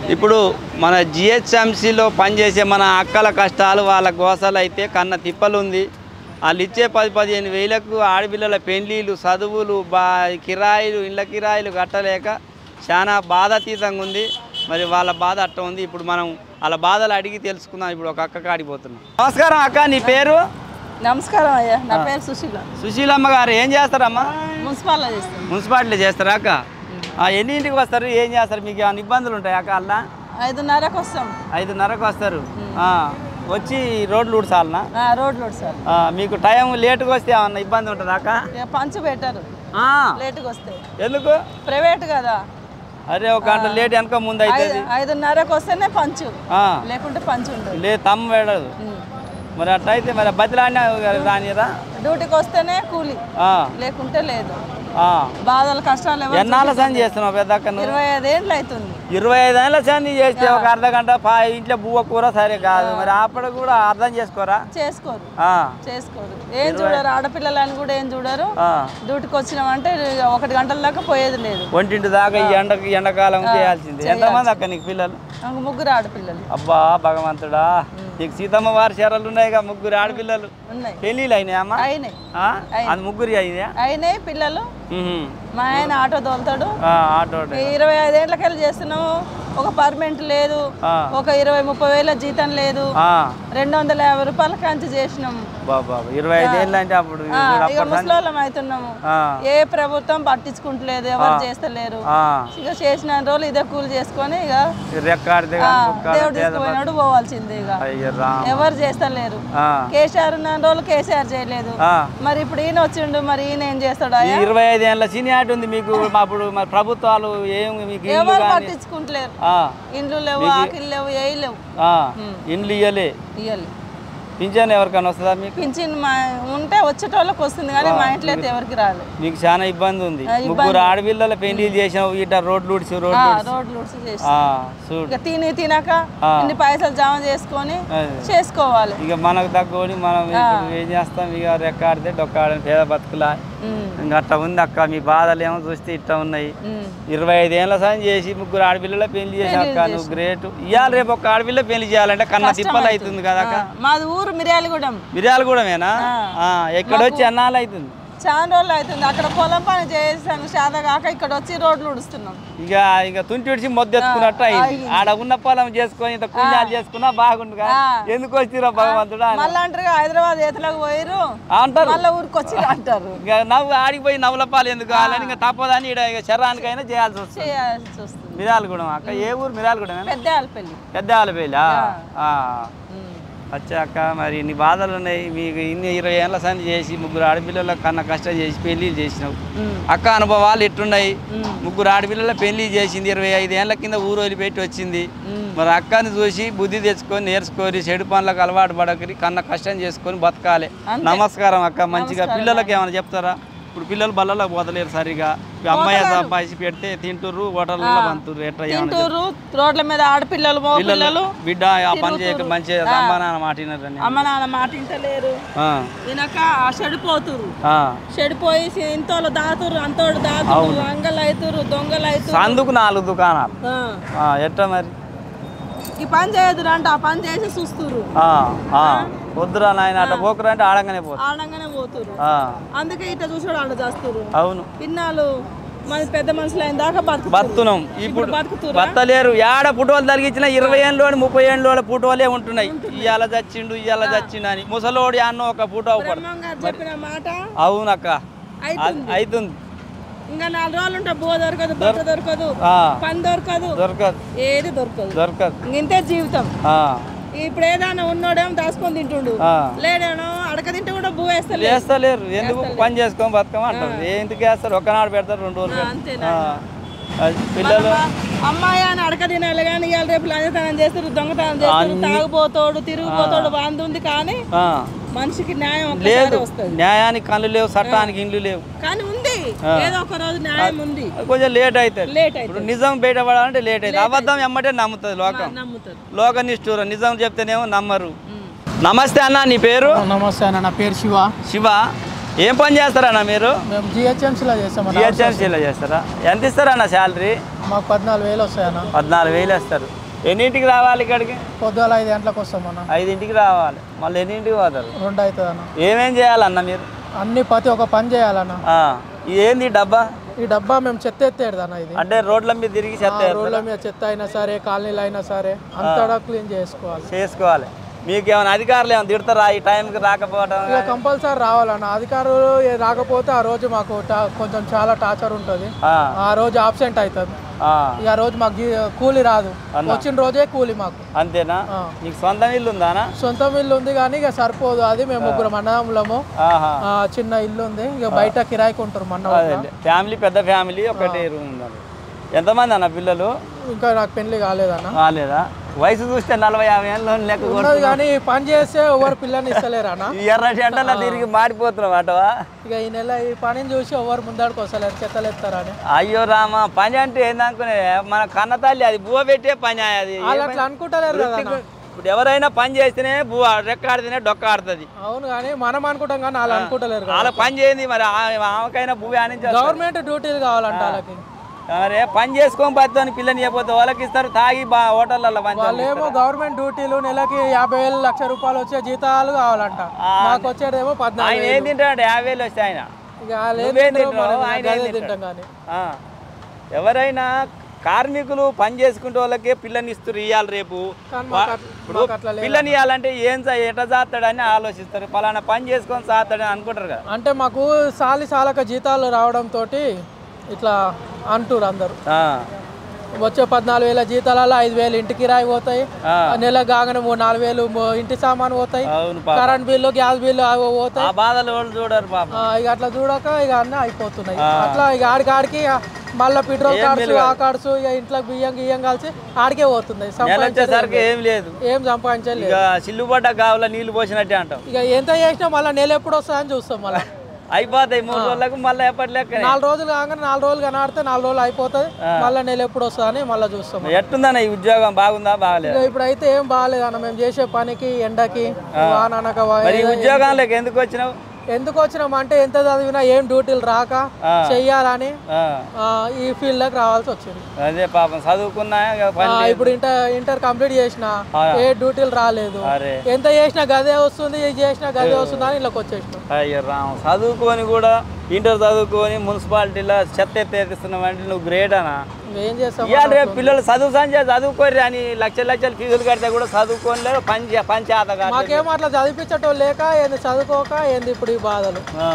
ఇప్పుడు మన జిహెచ్ఎంసీలో పనిచేసే మన అక్కల కష్టాలు వాళ్ళ గోసలు అయితే కన్న తిప్పలు ఉంది వాళ్ళు ఇచ్చే పది పదిహేను వేలకు ఆడపిల్లల పెళ్లిళ్ళు చదువులు బా కిరాయిలు ఇళ్ళ కిరాయిలు కట్టలేక చాలా బాధాతీతంగా ఉంది మరి వాళ్ళ బాధ అట్ట ఉంది ఇప్పుడు మనం వాళ్ళ బాధలు అడిగి తెలుసుకుందాం ఇప్పుడు ఒక అక్క కాడిపోతున్నాం నమస్కారం అక్క నీ పేరు నమస్కారం అయ్యా నా పేరు సుశీల సుశీలమ్మ గారు ఏం చేస్తారమ్మా మున్సిపాల్లో చేస్తాను మున్సిపాలిటీ చేస్తారా అక్క ఆ, ఎన్నింటికి వస్తారు ఏం చేస్తారు మీకు ఏమైనా ఇబ్బందులు ఉంటాయి అక్క అలా ఐదున్నరకు వస్తాం ఐదున్నరకు వస్తారు ఆ, వచ్చి రోడ్లు ఊడ్చాలనా ఆ, రోడ్లు సార్ ఆ, మీకు టైం లేటుగా వస్తే ఏమన్నా ఇబ్బంది ఉంటుందా అక్క ఇక పంచు పెట్టారు ఆ, లేటుగా వస్తే ఎందుకు ప్రైవేట్ కదా అరే ఒక గంట లేట్ వెనక ముందు అవుతుంది ఐదు ఐదున్నరకు వస్తేనే పంచు ఆ, లేకుంటే పంచు ఉండదు లే తమ్ము వెళ్ళదు ఉమ్. మరి అట్లయితే మరి బతిలాడినా రానిరా డ్యూటీకి వస్తేనే కూలి ఆ, లేకుంటే లేదు ఆ. బాధలు కష్టాలు ఎవరు ఎన్నాళ్ళ సంది చేస్తున్నావు పెద్ద అక్క నువ్వు? ఇరవై ఐదు ఏండ్లు అవుతుంది ఇరవై ఐదు ఏళ్ళ సంది చేస్తే ఒక అర్ధ గంట పా ఇంట్లో బువ్వ కూర సరే కాదు మరి అప్పుడు కూడా అర్థం చేసుకోరా చేసుకోరు ఆ, చేసుకోరు ఏం చూడరు ఆడపిల్లలని కూడా ఏం చూడరు ఆ. డ్యూటీకి వచ్చినామంటే ఒకటి గంటల దాకా పోయేది లేదు ఒంటింటి దాకా ఈ ఎండకి ఎండాకాలం చేయాల్సింది ఎంతమంది అక్క నీకు పిల్లలు నాకు ముగ్గురు ఆడపిల్లలు అబ్బా భగవంతుడా నీకు సీతమ్మ వారి చీరలు ఉన్నాయిగా ముగ్గురు ఆడపిల్లలు ఉన్నాయి పెళ్ళిళ్ళు అయినాయి అమ్మా అయినాయి ఆ? అది ముగ్గురు అయినాయా అయినాయి పిల్లలు ఉహుం. మా ఆయన ఆటో తోలుతాడు ఆ, ఆటో ఈ ఇరవై ఐదేళ్లకెళ్ళి చేస్తున్నాము ఒక పర్మనెంట్ లేదు ఆ. ఒక ఇరవై ముప్పై వేల జీతం లేదు ఆ, రెండు వందల యాభై రూపాయల కంచి చేసినాము బాబా ఇరవై ఐదు ఏళ్ళు అంటే అప్పుడు ఆ, చూడు ఇక అప్పటి సంది- ముసలోళ్ళం అవుతున్నాము ఆ, ఏ ప్రభుత్వం పట్టించుకుంటలేదు ఎవరు చేస్తలేరు ఆ. ఇక చేసిన రోజులు ఇదే కూలి చేసుకొని ఇక ఈ రెక్కాడితే ఆ, కానీ కుక్కాడితే దేవుడు తీసుకుపోయినాడు పోవాల్సిందే ఇక అయ్యో రామ ఎవరు చేస్తలేరు ఆ, కేసీఆర్ ఉన్న రోజులు కేసీఆర్ చేయలేదు ఆ. మరి ఇప్పుడు ఈయన వచ్చిండు మరి ఈయన ఏం చేస్తాడు ఈ ఇరవై ఐదు ఏళ్ళ సీనియారిటీ ఉంది మీకు మా అప్పుడు మరి ప్రభుత్వాలు ఏం మీకు ఇల్లు ఎవరు కానీ పట్టించుకుంటలేరు ఇండ్లు లేవు ఆకిలు లేవు ఏ లేవు ఇండ్లు ఇయ్యలే ఇవ్వాలి పింఛన్ ఎవరికైనా వస్తుందా మీకు పింఛన్ మా ఉంటే వచ్చేటోళ్ళకి వస్తుంది కానీ మా ఇంట్లో అయితే ఎవరికి రాలేదు మీకు చాలా ఇబ్బంది ఉంది ముగ్గురు ఆడపిల్లల పెళ్లిళ్ళు చేసినావు ఇట రోడ్లు ఉడిచి ఆ, రోడ్లు రోడ్లు ఉడిసి చేసి ఆ, చూడు ఇక తిని తినక ఇన్ని పైసలు జమ చేసుకొని అదే. చేసుకోవాలి ఇక మనకు తగ్గని మనం ఇప్పుడు ఏం చేస్తాం ఇక రెక్కాడితే డొక్కాడని పేద బతుకులా ఉమ్, ఇంకా అట్లా ఉంది అక్క మీ బాధలు ఏమో చూస్తే ఇట్లా ఉన్నాయి ఉమ్. ఇరవై ఐదు ఏళ్ళ సాయం చేసి ముగ్గురు ఆడపిల్లల పెళ్లి చేసావు అక్క నువ్వు గ్రేట్ ఇవాళ రేపు ఒక ఆడపిల్ల పెళ్లి చేయాలంటే కన్న తిప్పలు అవుతుంది కదా అక్క ఆ, మాది ఊరు మిర్యాలగూడెం మిర్యాలు కూడా మేనా ఎక్కడ వచ్చి ఎన్నాళ్ళు అవుతుంది చాలా రోజులు అవుతుంది అక్కడ పొలం పని చేసాను శాత కాక ఇక్కడ వచ్చి రోడ్లు ఉడుస్తున్నాం ఇక ఇక తుంటి విడిచి మొద్దెత్తుకున్నట్టు అయింది ఆడ ఉన్న పొలం చేసుకొని ఇంత పుణ్యాలు చేసుకున్నా బాగుండు కానీ ఎందుకు వచ్చిరా భగవంతుడా అని మళ్ళీ అంటారు హైదరాబాద్ చేతులకు పోయిరు అంటారు మళ్ళీ ఊరికి వచ్చి అంటారు ఇక నవ్వు ఆడిపోయి నవ్వుల పాలు ఎందుకు కావాలని ఇంకా తప్పదని ఈడ ఇక శరీరానికైనా చేయాల్సి వస్తుంది చేయాల్సి వస్తుంది మిరాలగూడెం అక్క ఏ ఊరు మిరాలగూడెం పెద్ద ఆలపల్లి పెద్ద ఆలపల్లి వచ్చా అక్క మరి ఇన్ని బాధలు ఉన్నాయి మీకు ఇన్ని ఇరవై ఏళ్ళ సంది చేసి ముగ్గురు ఆడపిల్లల కన్నా కష్టం చేసి పెళ్లి చేసినావు అక్క అనుభవాలు ఎట్టున్నాయి ముగ్గురు ఆడపిల్లల పెళ్లి చేసింది ఇరవై ఐదు ఏళ్ళ కింద ఊరు వదిలిపెట్టి వచ్చింది మరి అక్కని చూసి బుద్ధి తెచ్చుకొని నేర్చుకొని చెడు పనులకు అలవాటు పడకరి కన్నా కష్టం చేసుకొని బతకాలి నమస్కారం అక్క మంచిగా పిల్లలకి ఏమైనా చెప్తారా ఇప్పుడు పిల్లలు బల్లలకు పోతలేరు సరిగా అమ్మాయి సంపాదించి పెడితే తింటుర్రు హోటల్లో పంతుర్రు ఎట్లా ఏమన్నా తింటూరు రోడ్ల మీద ఆడపిల్లలు మగ పిల్లలు బిడ్డ ఆ పని చేయక మంచిగా అమ్మ నాన్న మాటినారని అమ్మ నాన్న మాట ఇంటలేరు వినక చెడిపోతురు ఆ. చెడిపోయి ఇంతోళ్ళు దాతురు అంతోడు దాతురు అంగలు అవుతురు దొంగలు అవుతురు అందుకు నాలుగు దుకాణాలు ఆ. ఆ, ఎట్లా మరి ఈ పని చేయదురు అంటే ఆ పని చేసి చూస్తురు ఆ, ఆ. వద్దురా నాయన అట్ట పోకురా అంటే ఆడంగానే పోతా ఆడంగానే పోతురు ఆ, అందుకే ఇట్లా చూసాడు ఆడ చేస్తురు అవును ఇన్నాళ్ళు మన పెద్ద మనుషులు అయిన దాకా బతుకు బతున్నాం ఇప్పుడు బతుకుతురా? బతలేరు ఏడ పుట్టువలు తలిగించిన ఇరవై ఏళ్ళు ముప్పై ఏళ్ళు పుట్టువలే ఉంటున్నాయి ఇవాళ చచ్చిండు ఇవాళ చచ్చిండు అని ముసలోడు అన్న ఒక పుట్టు అవ్వకూడదు బ్రహ్మం గారు చెప్పిన మాట అవునక్క అవుతుంది. అది- అవుతుంది ఇంకా నాలుగు రోజులు ఉంటే బో దొరకదు బట్ట దొరకదు ఆ, పని దొరకదు దొరకదు ఏది దొరకదు దొరకదు ఇంక ఇంతే జీవితం ఆ, ఇప్పుడు ఏదైనా ఉన్నోడేమో దాచుకొని తింటుండు ఆ. లేడేమో అడక తింటే కూడా భూ వేస్తలే చేస్తలేరు ఎందుకు పని చేసుకొని బతకమంటారు ఎందుకు వేస్తారు ఒకనాడు పెడతారు రెండు రోజులు పెడతారు అంతేనా ఆ, అది పిల్లలు అమ్మాయి అని అడక తినాలి కానీ ఇవాళ రేపు లంచతనం చేస్తారు దొంగతనం చేస్తారు తాగుపోతాడు తిరిగిపోతాడు బాంధ ఉంది కానీ ఆ, మనిషికి న్యాయం లేదు ఒక్కసారి వస్తుంది న్యాయానికి కళ్ళు లేవు చట్టానికి ఇండ్లు లేవు కానీ ఉంది ఏదో ఒక రోజు న్యాయం ఉంది అది కొంచెం లేట్ అవుతుంది లేట్ ఇప్పుడు నిజం బయటపడాలంటే లేట్ అవుతుంది అబద్ధం ఎమ్మటే నమ్ముతుంది లోకం నమ్ముతారు లోక నిష్ఠూరం నిజం చెప్తేనేమో నమ్మరు నమస్తే అన్న నీ పేరు నమస్తే అన్న నా పేరు శివ శివ ఏం పని చేస్తారన్న మీరు మేము జిహెచ్ఎంసీలో చేస్తాం అన్న జిహెచ్ఎంసీలో చేస్తారా ఎంత ఇస్తారన్న శాలరీ మాకు పద్నాలుగు వేలు వస్తాయన్న పద్నాలుగు వేలు ఇస్తారు ఎన్నింటికి రావాలి ఇక్కడికి పొద్దుగాల ఐదు గంటలకు వస్తామన్న ఐదింటికి రావాలి మళ్ళీ ఎన్నింటికి పోతారు రెండు అవుతుంది అన్న ఏమేం చేయాలన్న మీరు అన్ని ప్రతి ఒక్క పని చేయాలన్న ఆ, ఇది ఏంది ఈ డబ్బా ఈ డబ్బా మేము చెత్త ఎత్తేది అన్న ఇది అంటే రోడ్ల మీద తిరిగి చెత్త ఆ, రోడ్ల మీద చెత్త అయినా సరే కాలనీలు అయినా సరే అంతటా క్లీన్ చేసుకోవాలి చేసుకోవాలి మీకు ఏమైనా అధికారులు ఏమైనా తిడతారా ఈ టైంకి రాకపోవడం ఇక కంపల్సరీ రావాలన్న అధికారులు ఏ- రాకపోతే ఆ రోజు మాకు టా- కొంచెం చాలా టార్చర్ ఉంటుంది ఆ, ఆ రోజు ఆబ్సెంట్ అవుతుంది ఆ, ఇక ఆ రోజు మాకు గి- కూలి రాదు అన్న. వచ్చిన రోజే కూలి మాకు అంతేనా ఆ. నీకు సొంత ఇల్లు ఉందానా సొంతం ఇల్లు ఉంది కానీ ఇక సరిపోదు అది మేము ముగ్గురు అన్నదమ్ములము ఆహా ఆ, చిన్న ఇల్లు ఉంది ఇక బయట కిరాయికి ఉంటారు మన అదే ఫ్యామిలీ పెద్ద ఫ్యామిలీ ఒకటి రూమ్ ఉందండి ఎంతమంది అన్న పిల్లలు ఇంకా నాకు పెళ్లి కాలేదన్న రాలేదా వయసు చూస్తే నలభై యాభై ఏళ్ళు లెక్క కొడుతు- ఉన్నది కానీ పని చేస్తే ఎవరు పిల్లని ఇస్తలేరు అన్న ఈ ఎర్ర చెడ్డలో తిరిగి మారిపోతున్నాం అటవా ఇక ఈ నెల ఈ పనిని చూసి ఎవరు ముందడికి వస్తలేరు చెత్తలు ఎత్తారని అయ్యో రామ పని అంటే ఏందనుకునే మన కన్న తల్లి అది బువ్వ పెట్టే పని అది వాళ్ళు అట్లా అనుకుంటలేరు కదా అన్న. ఇప్పుడు ఎవరైనా పని చేస్తేనే బువ్వ రెక్కాడితేనే డొక్క ఆడుతుంది అవును కానీ మనం అనుకుంటాం కానీ వాళ్ళు అనుకుంటలేరు కదా వాళ్ళ పని చేయండి మరి ఆ- ఆమెకైనా బువ్వ ఆనించాలి గవర్నమెంట్ డ్యూటీలు కావాలంట వాళ్ళకి అరే పని చేసుకొని పత్తాను పిల్లని చెప్పితే వాళ్ళకి ఇస్తారు తాగి బా హోటళ్ళల్లో పని వాళ్ళేమో గవర్నమెంట్ డ్యూటీలు నెలకి యాభై వేలు లక్ష రూపాయలు వచ్చే జీతాలు కావాలంట మాకు వచ్చేదేమో పద్నాలుగు ఆయన ఏం తింటాడు యాభై వేలు వస్తాయి ఆయన ఇక వాళ్ళు ఏం నువ్వేం తింటారో తింటావు? మనం ఆయన ఇక ఏం అదే తింటాడు? తింటాం కానీ ఆ. ఎవరైనా కార్మికులు పని చేసుకుంటే వాళ్ళకి పిల్లని ఇస్తారు ఇవ్వాలి రేపు కానీ మాకు అట్- మాకు అట్లా లేదు పిల్లని ఇవ్వాలంటే ఏం చే- ఎట్లా చేస్తాడని ఆలోచిస్తారు పలానా పని చేసుకొని చేస్తాడని అనుకుంటారు కదా అంటే మాకు సాలి సాలక జీతాలు రావడంతో ఇట్లా అంటురు అందరు ఆ. వచ్చే పద్నాలుగు వేల జీతాలలో ఐదు వేలు ఇంటికి రాయి పోతాయి ఆ. నెల కాగానే మూడు నాలుగు వేలు మో- ఇంటి సామాను పోతాయి అవును పాప కరెంట్ బిల్లు గ్యాస్ బిల్లు అవి పోతాయి ఆ బాధలు వాళ్ళు చూడరు పాప ఆ, ఇక అట్లా చూడక ఇక అన్నీ అయిపోతున్నాయి అట్లా ఇక ఆడికి ఆడికి మళ్ళీ పెట్రోల్ కార్డ్స్ ఆ కార్డ్స్ ఇక ఇంట్లో బియ్యం గియ్యం కలిసి ఆడికే పోతున్నాయి నెల సంపాదించేది వచ్చేసరికి ఏం లేదు ఏం సంపాదించలేదు ఇక సిల్లుబడ్డ కావాల నీళ్లు పోసినట్టే అంటాం ఇక ఎంత చేసినా మళ్ళీ నెల ఎప్పుడు వస్తుందని చూస్తాం మళ్ళీ అయిపోతాయి మూడు రోజులకు మళ్ళీ ఎప్పటి లెక్క నాలుగు రోజులు కాగానే నాలుగు రోజులు కనాడితే నాలుగు రోజులు అయిపోతుంది మళ్ళీ నెల ఎప్పుడు వస్తుందని మళ్ళీ చూస్తాం ఎట్టుందన్న ఈ ఉద్యోగం బాగుందా బాగలేదు ఇక ఇప్పుడైతే ఏం బాగాలేదు అన్న మేము చేసే పనికి ఎండకి వాన అనక వా- మరి ఈ ఉద్యోగాలకు ఎందుకు వచ్చినావు ఎందుకు వచ్చినాం అంటే ఎంత చదివినా ఏం డ్యూటీలు రాక ఆ. చెయ్యాలని ఆ, ఆ, ఈ ఫీల్డ్లోకి రావాల్సి వచ్చింది అదే పాపం చదువుకున్నా ఇక ఆ, పని లేదు. ఇప్పుడు ఇంటర్ ఇంటర్ కంప్లీట్ చేసిన ఆ. ఏ డ్యూటీలు రాలేదు అరే ఎంత చేసినా గదే వస్తుంది ఇది చేసినా గదే వస్తుంది అని ఇళ్ళకి వచ్చేసినాం అయ్యో రామ చదువుకొని కూడా ఇంటర్ చదువుకొని మున్సిపాలిటీలో చెత్త ఎత్తేస్తున్నావు అంటే నువ్వు గ్రేట్ అనా ఏం చేస్తాం ఇవాళ రేపు పిల్లలు చదువు సంచే చదువుకోరు అని లక్షల లక్షల ఫీజులు కడితే కూడా చదువుకొని లేరు పని చే- పని చేత కాదు మాకేమో అట్లా చదివించటం లేక ఏంది చదువుకోక ఏంది ఇప్పుడు ఈ బాధలు ఆ.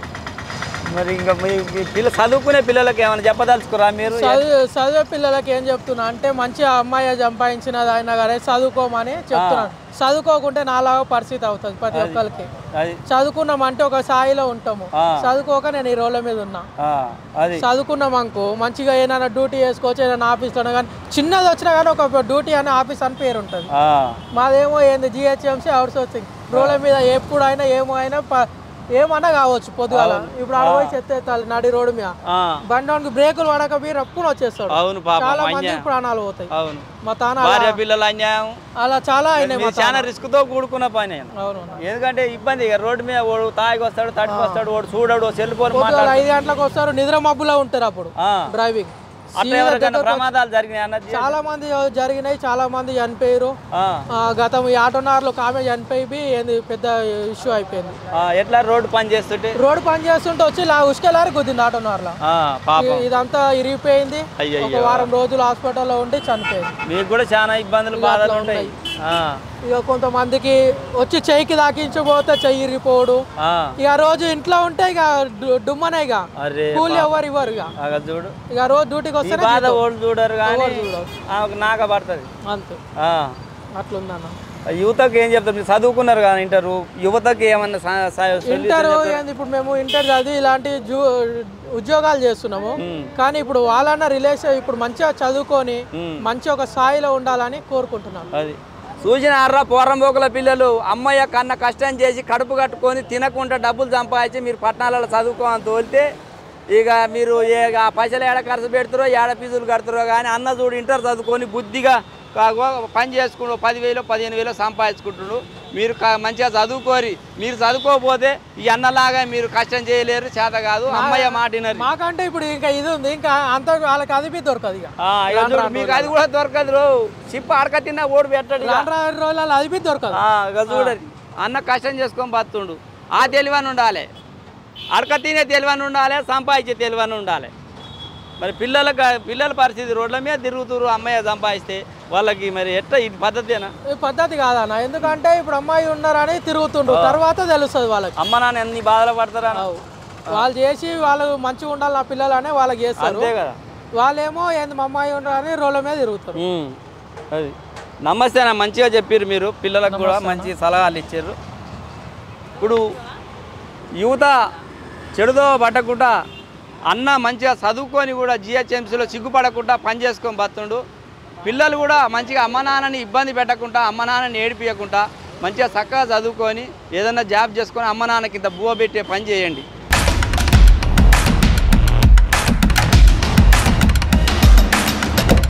మరి ఇంకా మీ మీ పిల్ల చదువుకునే పిల్లలకి ఏమైనా చెప్పదలుచుకురా మీరు చదువు చదివే పిల్లలకి ఏం చెప్తున్నా అంటే మంచి అమ్మాయి సంపాదించినది అయినా కానీ చదువుకోమని చెప్తున్నాను చదువుకోకుంటే నాలాగా పరిస్థితి అవుతుంది ప్రతి ఒక్కరికి అది చదువుకున్నాం అంటే ఒక స్థాయిలో ఉంటాము ఆ. చదువుకోక నేను ఈ రోడ్ల మీద ఉన్నా ఆ, అది చదువుకున్నాం అనుకో మంచిగా ఏదైనా డ్యూటీ చేసుకోవచ్చు ఏదైనా ఆఫీస్లో కానీ చిన్నది వచ్చినా కానీ ఒక డ్యూటీ అనే ఆఫీస్ అని పేరు ఉంటుంది ఆ, మాదేమో ఏంది జిహెచ్ఎంసీ అవుట్ సోర్సింగ్ రోడ్ల మీద ఎప్పుడైనా ఏమో అయినా ప- ఏమన్నా కావచ్చు పొద్దుగాల ఇప్పుడు అడవి చెత్త ఎత్తాలి నడి రోడ్డు మీద ఆ. బండి బ్రేకులు పడక మీరు రప్పున వచ్చేస్తాడు అవును పాపం చాలా మంది అన్యాయం ప్రాణాలు పోతాయి అవును మా తాన భార్య పిల్లలు అన్యాయం అలా చాలా అయినాయి మా మీరు చాలా రిస్క్ తో కూడుకున్న పని ఆయన. అవును ఎందుకంటే ఇబ్బంది ఇక రోడ్డు మీద ఓడు తాగి వస్తాడు తట్టుకు వస్తాడు ఓడు చూడడు సెల్ ఫోన్ పొద్దుగాల ఐదు గంటలకు వస్తారు నిద్ర మబ్బులో ఉంటారు అప్పుడు డ్రైవింగ్ అట్లా ఎవరికైనా ప్రమాదాలు జరిగినాయి అన్నది చాలా మంది జరిగినాయి చాలా మంది చనిపోయారు ఆ, ఆ, గతం ఈ ఆటోనార్లు ఆమె చనిపోయి ఏంది పెద్ద ఇష్యూ అయిపోయింది ఆ, ఎట్లా రోడ్డు పని చేస్తుంటే రోడ్డు పని చేస్తుంటే వచ్చి లా ఉసుకెళ్ళారు గుద్దింది ఆటోనార్లో ఆ, పాపం ఇదంతా ఇరిగిపోయింది అయ్యయ్యో. ఒక వారం రోజులు హాస్పిటల్లో ఉండి చనిపోయింది మీకు కూడా చాలా ఇబ్బందులు బాధలు ఉంటాయి ఆ, ఇక కొంతమందికి వచ్చి చెయ్యికి దాకించిపోతే చెయ్యి ఇరిగిపోడు ఆ, ఇక ఆ రోజు ఇంట్లో ఉంటే ఇక డు- డుమ్మనే ఇక అరే కూలి ఎవరు ఇవ్వరు ఇక ఆగ చూడు ఇక రోజు డ్యూటీకి ఈ వస్తేనే బాధ ఓళ్ళు చూడరు కానీ చూడరు. ఆమెకు నాక పడుతుంది అంతే ఆ. అట్లుందన్న యువతకి ఏం చెప్తారు మీరు చదువుకున్నారు కదా ఇంటరు యువతకి ఏమన్నా సా- సా- solution ఇంటర్ చెప్తారా? ఏంది ఇప్పుడు మేము ఇంటర్ చదివి ఇలాంటి జూ ఉద్యోగాలు చేస్తున్నాము ఉమ్. కానీ ఇప్పుడు వాళ్ళన్న రిలేషన్ ఇప్పుడు మంచిగా చదువుకొని ఉమ్. మంచి ఒక స్థాయిలో ఉండాలని కోరుకుంటున్నాను అది చూసిన అర్ర పోరంబోకుల పిల్లలు అమ్మయ్య కన్న కష్టం చేసి కడుపు కట్టుకొని తినకుండా డబ్బులు సంపాదించి మీరు పట్టణాలలో చదువుకోని తోలితే ఇక మీరు ఏ ఆ పైసలు ఏడ ఖర్చు పెడతారో ఏడ ఫీజులు కడతారో కానీ అన్న చూడు ఇంటర్ చదువుకొని బుద్ధిగా కాగో పని చేసుకుంటూ పదివేలు పదిహేను వేలు సంపాదించుకుంటుడు మీరు క- మంచిగా చదువుకోరి మీరు చదువుకోకపోతే ఈ అన్నలాగా మీరు కష్టం చేయలేరు చేత కాదు అమ్మయ్య మాటినరు మాకంటే ఇప్పుడు ఇంకా ఇది ఉంది ఇంకా అంత వాళ్ళకి అది బి దొరకదు ఇక ఆ, ఇక చూడు, మీకు అది కూడా దొరకదు రో చిప్ప అడక తిన్నా ఓడి పెట్టాడు ఇక. రాను రాను రోజులలో అది బి దొరకదు ఆ, ఇక చూడండి అన్న కష్టం చేసుకొని బతుండు ఆ తెలివని ఉండాలి అడక తినే తెలివని ఉండాలి సంపాదించే తెలివని ఉండాలి మరి పిల్లలకు పిల్లల పరిస్థితి రోడ్ల మీద తిరుగుతురు అమ్మాయి సంపాదిస్తే వాళ్ళకి మరి ఎట్ట ఇది పద్ధతేనా ఈ పద్ధతి కాదన్న ఎందుకంటే ఇప్పుడు అమ్మాయి ఉన్నారని తిరుగుతుండ్రు తర్వాత తెలుస్తుంది వాళ్ళకి అమ్మ నాన్న ఎన్ని బాధలు పడతారా అవు. వాళ్ళు చేసి వాళ్ళు మంచిగా ఉండాలి నా పిల్లలు అనే వాళ్ళకి చేస్తారు అంతే కదా వాళ్ళేమో ఏంది మా అమ్మాయి ఉన్నారని రోడ్ల మీద తిరుగుతారు ఉమ్, అది నమస్తే అన్న మంచిగా చెప్పారు మీరు పిల్లలకు కూడా మంచి సలహాలు ఇచ్చారు ఇప్పుడు యువత చెడుదో పట్టకుండా అన్న మంచిగా చదువుకొని కూడా జిహెచ్ఎంసీలో సిగ్గుపడకుండా పని చేసుకొని బతుండు పిల్లలు కూడా మంచిగా అమ్మ నాన్నని ఇబ్బంది పెట్టకుండా అమ్మ నాన్నని ఏడిపించకుండా మంచిగా చక్కగా చదువుకొని ఏదైనా జాబ్ చేసుకొని అమ్మ నాన్నకి ఇంత బువ్వ పెట్టే పని చేయండి